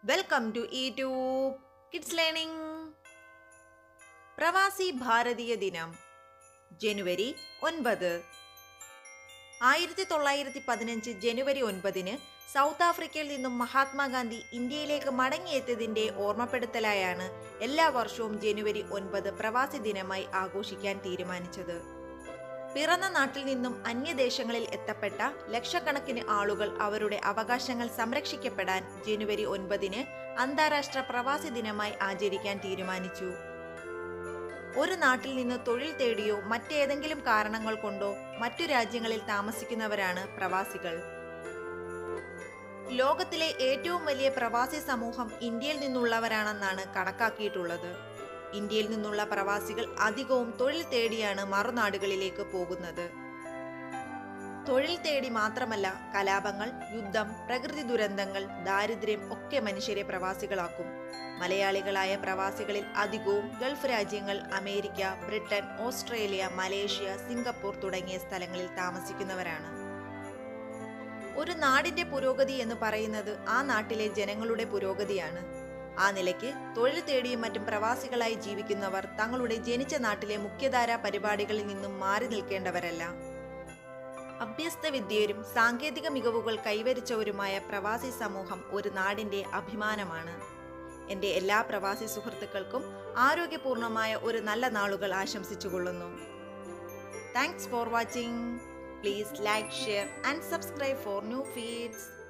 welcome to e tube kids learning പ്രവാസി ഭാരതീയ ദിനം ജനുവരി ഒൻപത് ആയിരത്തി തൊള്ളായിരത്തി പതിനഞ്ച് ജനുവരി ഒൻപതിന് സൗത്ത് ആഫ്രിക്കയിൽ നിന്നും മഹാത്മാഗാന്ധി ഇന്ത്യയിലേക്ക് മടങ്ങിയെത്തിയതിന്റെ ഓർമ്മപ്പെടുത്തലായാണ് എല്ലാ വർഷവും ജനുവരി ഒൻപത് പ്രവാസി ദിനമായി ആഘോഷിക്കാൻ തീരുമാനിച്ചത് പിറന്ന നാട്ടിൽ നിന്നും അന്യദേശങ്ങളിൽ എത്തപ്പെട്ട ലക്ഷക്കണക്കിന് ആളുകൾ അവരുടെ അവകാശങ്ങൾ സംരക്ഷിക്കപ്പെടാൻ ജനുവരി ഒൻപതിന് അന്താരാഷ്ട്ര പ്രവാസി ദിനമായി ആചരിക്കാൻ തീരുമാനിച്ചു ഒരു നാട്ടിൽ നിന്ന് തൊഴിൽ തേടിയോ മറ്റേതെങ്കിലും കാരണങ്ങൾ കൊണ്ടോ മറ്റു രാജ്യങ്ങളിൽ താമസിക്കുന്നവരാണ് പ്രവാസികൾ ലോകത്തിലെ ഏറ്റവും വലിയ പ്രവാസി സമൂഹം ഇന്ത്യയിൽ നിന്നുള്ളവരാണെന്നാണ് കണക്കാക്കിയിട്ടുള്ളത് ഇന്ത്യയിൽ നിന്നുള്ള പ്രവാസികൾ അധികവും തൊഴിൽ തേടിയാണ് മറുനാടുകളിലേക്ക് പോകുന്നത് തൊഴിൽ തേടി മാത്രമല്ല കലാപങ്ങൾ യുദ്ധം പ്രകൃതി ദുരന്തങ്ങൾ ദാരിദ്ര്യം ഒക്കെ മനുഷ്യരെ പ്രവാസികളാക്കും മലയാളികളായ പ്രവാസികളിൽ അധികവും ഗൾഫ് രാജ്യങ്ങൾ America Britain Australia Malaysia Singapore തുടങ്ങിയ സ്ഥലങ്ങളിൽ താമസിക്കുന്നവരാണ് ഒരു നാടിന്റെ പുരോഗതി എന്ന് പറയുന്നത് ആ നാട്ടിലെ ജനങ്ങളുടെ പുരോഗതിയാണ് ആ നിലയ്ക്ക് തൊഴിൽ തേടിയും മറ്റും പ്രവാസികളായി ജീവിക്കുന്നവർ തങ്ങളുടെ ജനിച്ച നാട്ടിലെ മുഖ്യധാര പരിപാടികളിൽ നിന്നും മാറി നിൽക്കേണ്ടവരല്ല അഭ്യസ്ത വിദ്യരും സാങ്കേതിക മികവുകൾ കൈവരിച്ചവരുമായ പ്രവാസി സമൂഹം ഒരു നാടിന്റെ അഭിമാനമാണ് എൻ്റെ എല്ലാ പ്രവാസി സുഹൃത്തുക്കൾക്കും ആരോഗ്യപൂർണമായ ഒരു നല്ല നാളുകൾ ആശംസിച്ചുകൊള്ളുന്നു thanks for watching please like share and subscribe for new feeds